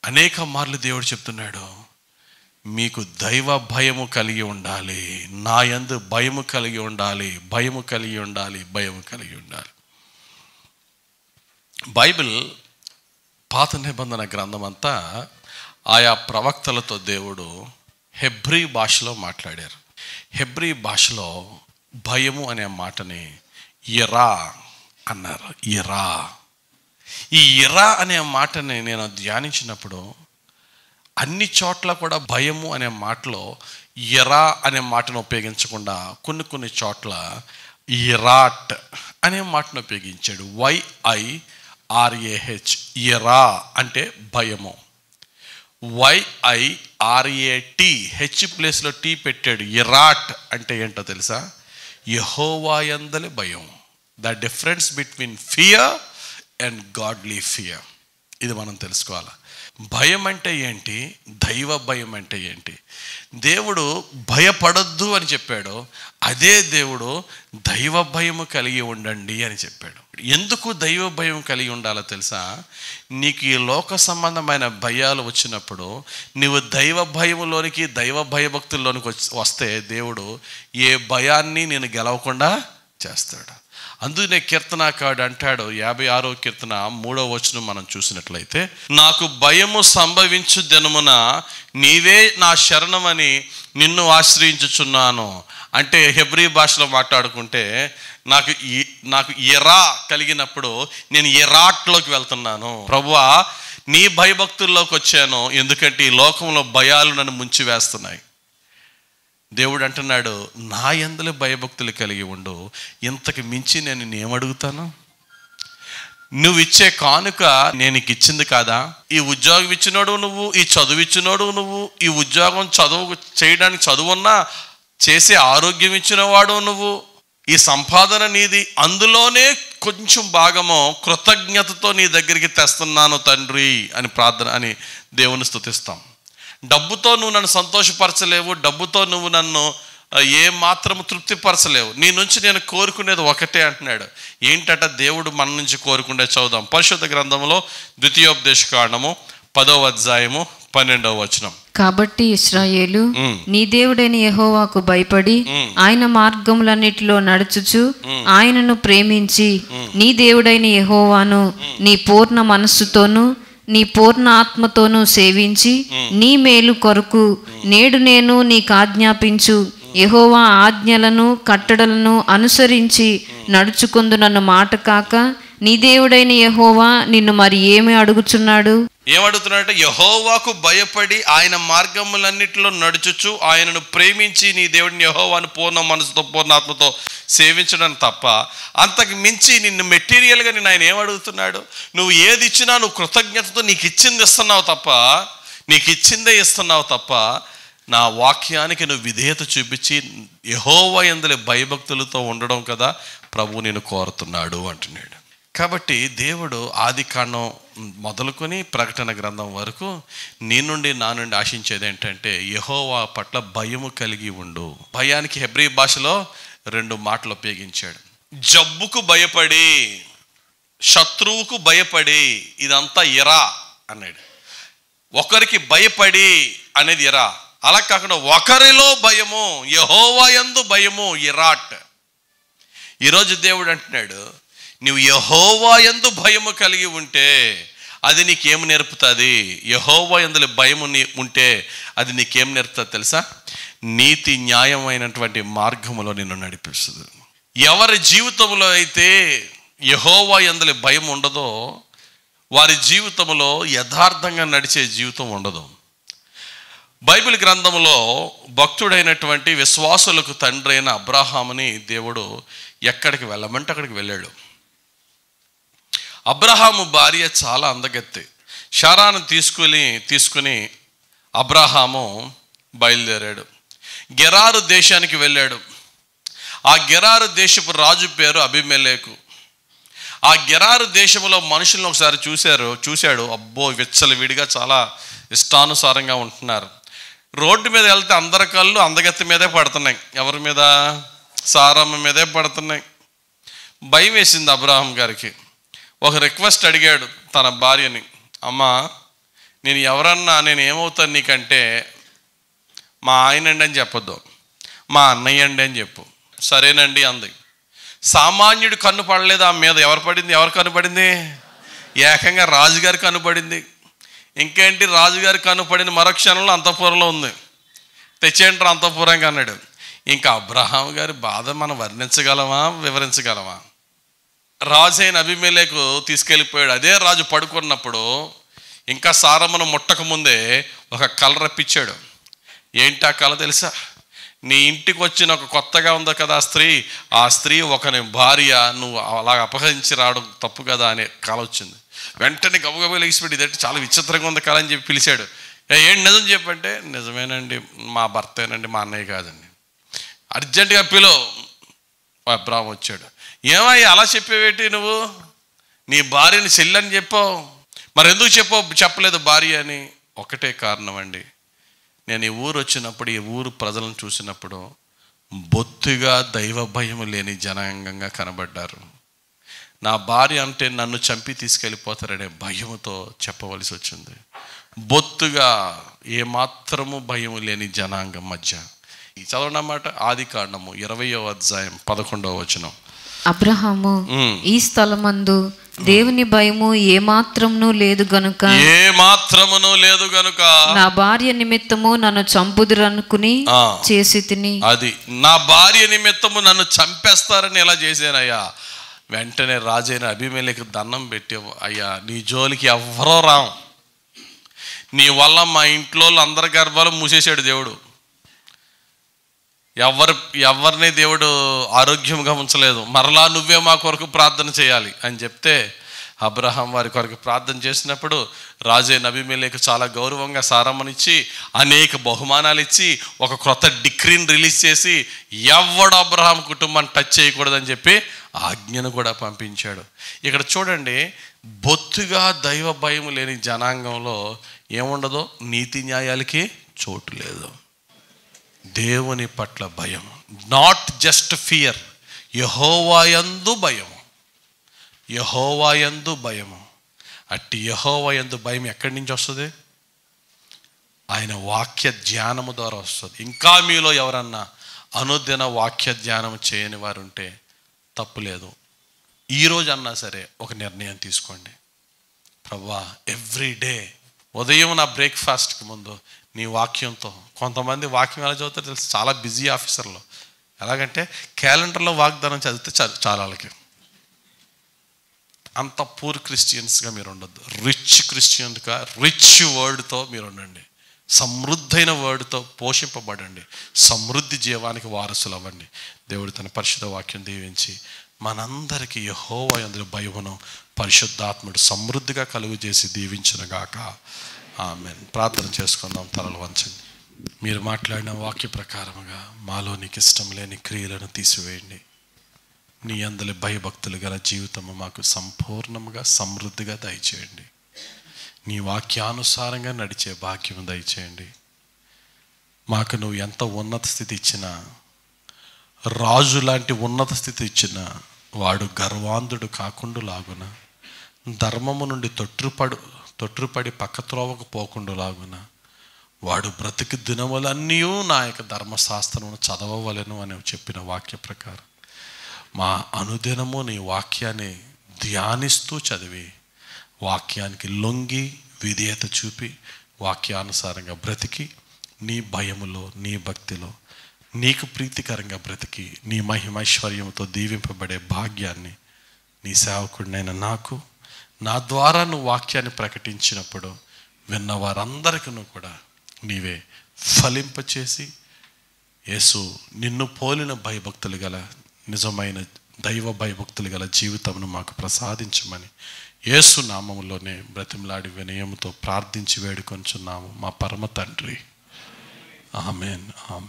అనేక మార్లు దేవుడు చెప్తున్నాడు మీకు దైవ భయము కలిగి ఉండాలి నా యందు భయము కలిగి ఉండాలి భయము కలిగి ఉండాలి భయము కలిగి ఉండాలి బైబిల్ పాత నిబంధన గ్రంథం అంతా ఆయా ప్రవక్తలతో దేవుడు హెబ్రీ భాషలో మాట్లాడారు హెబ్రీ భాషలో భయము అనే మాటని ఇరా అన్నారు ఇరా ఈ ఇరా అనే మాటని నేను ధ్యానించినప్పుడు అన్ని చోట్ల కూడా భయము అనే మాటలో ఇరా అనే మాటను ఉపయోగించకుండా కొన్ని కొన్ని చోట్ల ఇరాట్ అనే మాటను ఉపయోగించాడు వైఐ ఆర్ఏహెచ్ ఇరా అంటే భయము వైఐఆర్ఏటి హెచ్ ప్లేస్లో టీ పెట్టాడు ఇరాట్ అంటే ఏంటో తెలుసా యహోవాయందలి భయం the difference between fear and godly fear ఇది మనం తెలుసుకోవాలి భయం అంటే ఏంటి దైవ భయం అంటే ఏంటి దేవుడు భయపడొద్దు అని చెప్పాడు అదే దేవుడు దైవ భయము కలిగి ఉండండి అని చెప్పాడు ఎందుకు దైవ భయం కలిగి ఉండాలో తెలుసా నీకు ఈ లోక సంబంధమైన భయాలు వచ్చినప్పుడు నువ్వు దైవ భయములోనికి దైవ భయభక్తుల్లోనికి వచ్చి వస్తే దేవుడు ఏ భయాన్ని నేను గెలవకుండా చేస్తాడు అందుకనే కీర్తనాకాడు అంటాడు యాభై ఆరో కీర్తన మూడో వచనం మనం చూసినట్లయితే నాకు భయము సంభవించు దినమున నీవే నా శరణమని నిన్ను ఆశ్రయించుచున్నాను అంటే హెబ్రీ భాషలో మాట్లాడుకుంటే నాకు ఈ నాకు ఎరా కలిగినప్పుడు నేను ఎరాట్లోకి వెళ్తున్నాను ప్రభువా నీ భయభక్తుల్లోకి వచ్చాను ఎందుకంటే ఈ లోకంలో భయాలు నన్ను ముంచి వేస్తున్నాయి దేవుడు అంటున్నాడు నా ఎందులో భయభక్తులు కలిగి ఉండు ఇంతకు మించి నేను ఏమడుగుతాను నువ్వు ఇచ్చే కానుక నేను నీకు ఇచ్చింది కాదా ఈ ఉద్యోగం ఇచ్చినోడు నువ్వు ఈ చదువు ఇచ్చినోడు నువ్వు ఈ ఉద్యోగం చదువు చేయడానికి చదువున్నా చేసే ఆరోగ్యం ఇచ్చినవాడు నువ్వు ఈ సంపాదన నీది అందులోనే కొంచెం భాగము కృతజ్ఞతతో నీ దగ్గరికి తెస్తున్నాను తండ్రి అని ప్రార్థన అని దేవుని స్తుతిస్తాం డబ్బుతో నువ్వు నన్ను సంతోషపరచలేవు డబ్బుతో నువ్వు నన్ను ఆ, ఏ మాత్రము తృప్తిపరచలేవు నీ నుంచి నేను కోరుకునేది ఒకటే అంటున్నాడు ఏంటట దేవుడు మన నుంచి కోరుకుండే చదువుదాం పరిశుద్ధ గ్రంథంలో ద్వితీయోపదేశ కాండము పదవ అధ్యాయము పన్నెండవ వచనం కాబట్టి ఇస్రాయేలు మ్. నీ దేవుడైన యెహోవాకు భయపడి ఆయన మార్గములన్నిటిలో నడుచుచు ఆయనను ప్రేమించి నీ దేవుడైన యెహోవాను నీ పూర్ణ మనస్సుతోనూ నీ పూర్ణ ఆత్మతోనూ సేవించి నీ మేలు కొరకు నేడు నేను నీకు ఆజ్ఞాపించు యెహోవా ఆజ్ఞలను కట్టడలను అనుసరించి నడుచుకుందునన్న మాట కాక నీ దేవుడైన యెహోవా నిన్ను మరి ఏమి అడుగుచున్నాడు ఏమడుగుతున్నాడంటే యహోవాకు భయపడి ఆయన మార్గములన్నిటిలో నడుచుచు ఆయనను ప్రేమించి నీ దేవుడిని యహోవాను పూర్ణ మనసుతో పూర్ణాత్మతో సేవించడం తప్ప అంతకు మించి నిన్ను మెటీరియల్గా నేను ఆయన ఏమడుగుతున్నాడు నువ్వు ఏది ఇచ్చినా నువ్వు కృతజ్ఞతతో నీకు ఇచ్చింది ఇస్తున్నావు తప్ప నీకు ఇచ్చిందే ఇస్తున్నావు తప్ప నా వాక్యానికి నువ్వు విధేయత చూపించి యహోవ ఎందులో భయభక్తులతో ఉండడం కదా ప్రభు నేను కోరుతున్నాడు అంటున్నాడు కాబట్టి దేవుడు ఆది కాండం మొదలుకొని ప్రకటన గ్రంథం వరకు నీ నుండి నా నుండి ఆశించేది ఏంటంటే యహోవా పట్ల భయము కలిగి ఉండు భయానికి హెబ్రీ భాషలో రెండు మాటలు ఉపయోగించాడు జబ్బుకు భయపడి శత్రువుకు భయపడి ఇదంతా ఇరా అన్నాడు ఒకరికి భయపడి అనేది ఇరా అలా కాకుండా ఒకరిలో భయము యహోవా యందు భయము ఇరాట్ ఈరోజు దేవుడు అంటున్నాడు నువ్వు యహోవా యందు భయము కలిగి ఉంటే అది నీకేం నేర్పుతుంది యహోవా ఎందులో భయము నీ- ఉంటే అది నీకేం నేర్పుతుంది తెలుసా నీతి న్యాయమైనటువంటి మార్గములో నిన్ను నడిపిస్తుంది ఎవరి జీవితంలో అయితే యహోవా ఎందులో భయం ఉండదో వారి జీవితంలో యథార్థంగా నడిచే జీవితం ఉండదు బైబిల్ గ్రంథంలో భక్తుడైనటువంటి విశ్వాసులకు తండ్రి అయిన అబ్రాహాముని దేవుడు ఎక్కడికి వెళ్ళమంటే అక్కడికి వెళ్ళాడు అబ్రహాము భార్య చాలా అందగత్తి షారాను తీసుకుని తీసుకుని అబ్రహాము బయలుదేరాడు గెరారు దేశానికి వెళ్ళాడు ఆ గెరారు దేశపు రాజు పేరు అభిమెలేకు ఆ గెరారు దేశంలో మనుషులను ఒకసారి చూశారు చూశాడు అబ్బో విచ్చలవిడిగా చాలా ఇష్టానుసారంగా ఉంటున్నారు రోడ్డు మీద వెళ్తే అందరి కళ్ళు అందగత్తి మీదే పడుతున్నాయి ఎవరి మీద సారమ్మ మీదే పడుతున్నాయి భయం వేసింది అబ్రాహం గారికి ఒక రిక్వెస్ట్ అడిగాడు తన భార్యని అమ్మా నేను ఎవరన్నా నేను ఏమవుతాను నీకంటే మా ఆయనండి అని చెప్పొద్దు మా అన్నయ్య అండి అని చెప్పు సరేనండి అంది సామాన్యుడు కన్ను పడలేదు ఆ మీద ఎవరు పడింది ఎవరు కన్ను పడింది ఏకంగా రాజుగారి కన్ను పడింది ఇంకేంటి రాజుగారి కన్ను పడిన మరుక్షణంలో అంతఃపురంలో ఉంది తెచ్చేంటారు అంతఃపురంగా అన్నాడు ఇంకా అబ్రహాం గారి బాధ మనం వర్ణించగలమా వివరించగలమా రాజు అయిన అభిమేలకు తీసుకెళ్ళిపోయాడు అదే రాజు పడుకున్నప్పుడు ఇంకా సారమ్మను ముట్టక ముందే ఒక కళ రప్పించాడు ఏంటి ఆ కళ తెలుసా నీ ఇంటికి వచ్చిన ఒక కొత్తగా ఉంది కదా ఆ స్త్రీ ఆ స్త్రీ ఒకని భార్య నువ్వు అలా అపహరించి రావడం తప్పు కదా అనే కళ వచ్చింది వెంటనే గబగబా లేచిపెట్టి ఇదంటే చాలా విచిత్రంగా ఉంది కళ అని చెప్పి పిలిచాడు "ఏ, ఏంటి నిజం చెప్పంటే నిజమేనండి మా భర్తేనండి మా అన్నయ్య కాదండి అర్జెంటుగా పిలో అబ్రాహం వచ్చాడు ఏమయ్యా అలా చెప్పేవేటి నువ్వు నీ భార్యని చెల్లని చెప్పావు మరి ఎందుకు చెప్పావు చెప్పలేదు భార్య అని ఒకటే కారణం అండి నేను ఈ ఊరు వచ్చినప్పుడు ఈ ఊరు ప్రజలను చూసినప్పుడు బొత్తుగా దైవ భయం లేని జనాంగంగా కనబడ్డారు నా భార్య అంటే నన్ను చంపి తీసుకెళ్ళిపోతారనే భయంతో చెప్పవలసి వచ్చింది బొత్తుగా ఏమాత్రము భయం లేని జనాంగం మధ్య ఈ చదవనమాట ఆది కాండము ఇరవయో అధ్యాయం పదకొండవ వచనం అబ్రహాము ఉమ్. ఈ స్థలమందు దేవుని భయము ఏమాత్రమును లేదు గనుక ఏ మాత్రమును లేదు గనుక నా భార్య నిమిత్తము నన్ను చంపుదురనుకుని ఆ. చేసి తిని అది నా భార్య నిమిత్తము నన్ను చంపేస్తారని ఎలా చేశానయ్యా వెంటనే రాజైన అభిమేలకు దండం పెట్టి అయ్యా నీ జోలికి ఎవ్వరో రాం నీ వల్ల మా ఇంట్లో అందరి గర్భాలు మూసేశాడు దేవుడు ఎవరు ఎవరిని దేవుడు ఆరోగ్యంగా ఉంచలేదు మరలా నువ్వే మా కొరకు ప్రార్థన చేయాలి అని చెప్తే అబ్రహాం వారి కొరకు ప్రార్థన చేసినప్పుడు రాజే నబిమేలేకు చాలా గౌరవంగా సారమ్మనిచ్చి అనేక బహుమానాలు ఇచ్చి ఒక క్రొత్త డిక్రీని రిలీజ్ చేసి ఎవడు అబ్రహాం కుటుంబాన్ని టచ్ చేయకూడదని చెప్పి ఆజ్ఞను కూడా పంపించాడు ఇక్కడ చూడండి బొత్తుగా దైవ భయం లేని జనాంగంలో ఏముండదో నీతి న్యాయాలకి చోటు లేదు దేవుని పట్ల భయం నాట్ జస్ట్ ఫియర్ యహోవాయందు భయం యహోవాయందు భయము అట్టి యహోవాయందు భయం ఎక్కడి నుంచి వస్తుంది ఆయన వాక్య ధ్యానము ద్వారా వస్తుంది ఇంకా మీలో ఎవరన్నా అనుదిన వాక్య ధ్యానం చేయని వారు ఉంటే తప్పులేదు ఈరోజు అన్నా సరే ఒక నిర్ణయం తీసుకోండి ప్రభా ఎవ్రీ డే ఉదయం నా బ్రేక్ఫాస్ట్కి ముందు నీ వాక్యంతో కొంతమంది వాక్యం ఎలా చదువుతారో తెలుసు చాలా బిజీ ఆఫీసర్లు ఎలాగంటే క్యాలెండర్లో వాగ్దానం చదివితే చాలు చాలా వాళ్ళకి అంత పూర్ క్రిస్టియన్స్గా మీరు ఉండొద్దు రిచ్ క్రిస్టియన్గా రిచ్ వర్డ్తో మీరు ఉండండి సమృద్ధైన వర్డ్తో పోషింపబడండి సమృద్ధి జీవానికి వారసులు అవ్వండి దేవుడు తన పరిశుద్ధ వాక్యం దీవించి మనందరికీ యహోవ అందులో భయమును పరిశుద్ధాత్ముడు సమృద్ధిగా కలుగు చేసి దీవించునుగాక ఆమె ప్రార్థన చేసుకుందాం తలలు వంచండి మీరు మాట్లాడిన వాక్య ప్రకారముగా మాలో నీకు ఇష్టం లేని క్రియలను తీసివేయండి నీ అందరి భయభక్తులు గల జీవితము మాకు సంపూర్ణముగా సమృద్ధిగా దయచేయండి నీ వాక్యానుసారంగా నడిచే భాగ్యం దయచేయండి మాకు నువ్వు ఎంత ఉన్నత స్థితి ఇచ్చినా రాజు లాంటి ఉన్నత స్థితి ఇచ్చినా వాడు గర్వాంధుడు కాకుండా లాగున ధర్మము నుండి తొట్టుపడు తొట్టుపడి పక్కత్రోవకు పోకుండా లాగున వాడు బ్రతికి దినములన్నీ నా యొక్క ధర్మశాస్త్రమును చదవవలెను అని చెప్పిన వాక్య ప్రకారం మా అనుదినము నీ వాక్యాన్ని ధ్యానిస్తూ చదివి వాక్యానికి లొంగి విధేయత చూపి వాక్యానుసారంగా బ్రతికి నీ భయములో నీ భక్తిలో నీకు ప్రీతికరంగా బ్రతికి నీ మహిమైశ్వర్యంతో దీవింపబడే భాగ్యాన్ని నీ సేవకుడినైన నాకు నా ద్వారా నువ్వు వాక్యాన్ని ప్రకటించినప్పుడు విన్న వారందరికీ కూడా నీవే ఫలింపచేసి యేసు నిన్ను పోలిన భయభక్తులు గల నిజమైన దైవ భయభక్తులు గల జీవితమును మాకు ప్రసాదించమని యేసు నామములోనే బ్రతిమలాడి వినయముతో ప్రార్థించి వేడుకొంచున్నాము మా పరమ తండ్రి ఆమెన్ ఆమెన్